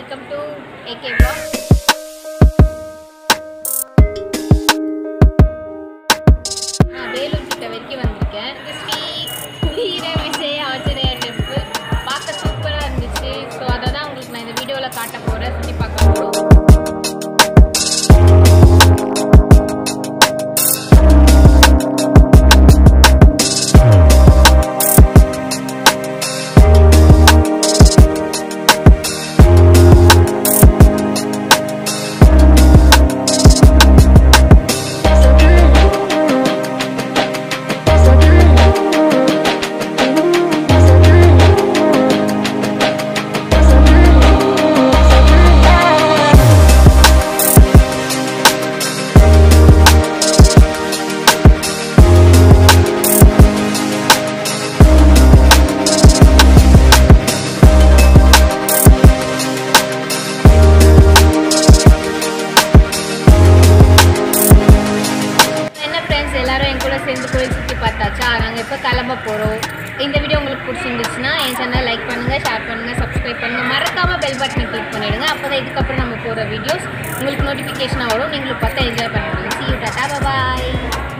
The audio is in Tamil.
வெல்கம் டு ஏகே ப்ளாக் நான் வேலூர் கிட்ட வரைக்கும் வந்திருக்கேன் ஸ்ரீ வீர விஜய ஆஞ்சநேய டெம்பிள் பார்க்க சூப்பராக இருந்துச்சு ஸோ அதை தான் உங்களுக்கு நான் இந்த வீடியோவில் காட்ட போகிறேன் சுற்றி பார்க்க போகிறோம் என்ன ஃப்ரெண்ட்ஸ் எல்லாரும் என் கூட சேர்ந்து கோயில் சுற்றி பார்த்தாச்சா நாங்கள் இப்போ கிளம்ப போகிறோம் இந்த வீடியோ உங்களுக்கு பிடிச்சிருந்துச்சுன்னா என் சேனல் லைக் பண்ணுங்கள் ஷேர் பண்ணுங்கள் சப்ஸ்கிரைப் பண்ணுங்கள் மறக்காமல் பெல் பட்டனை கிளிக் பண்ணிவிடுங்க அப்போ தான் இதுக்கப்புறம் நம்ம போகிற வீடியோஸ் உங்களுக்கு நோட்டிஃபிகேஷனாக வரும் நீங்களும் பார்த்தா என்ஜாய் பண்ணுவீங்க சி யூ டாட்டா பாய்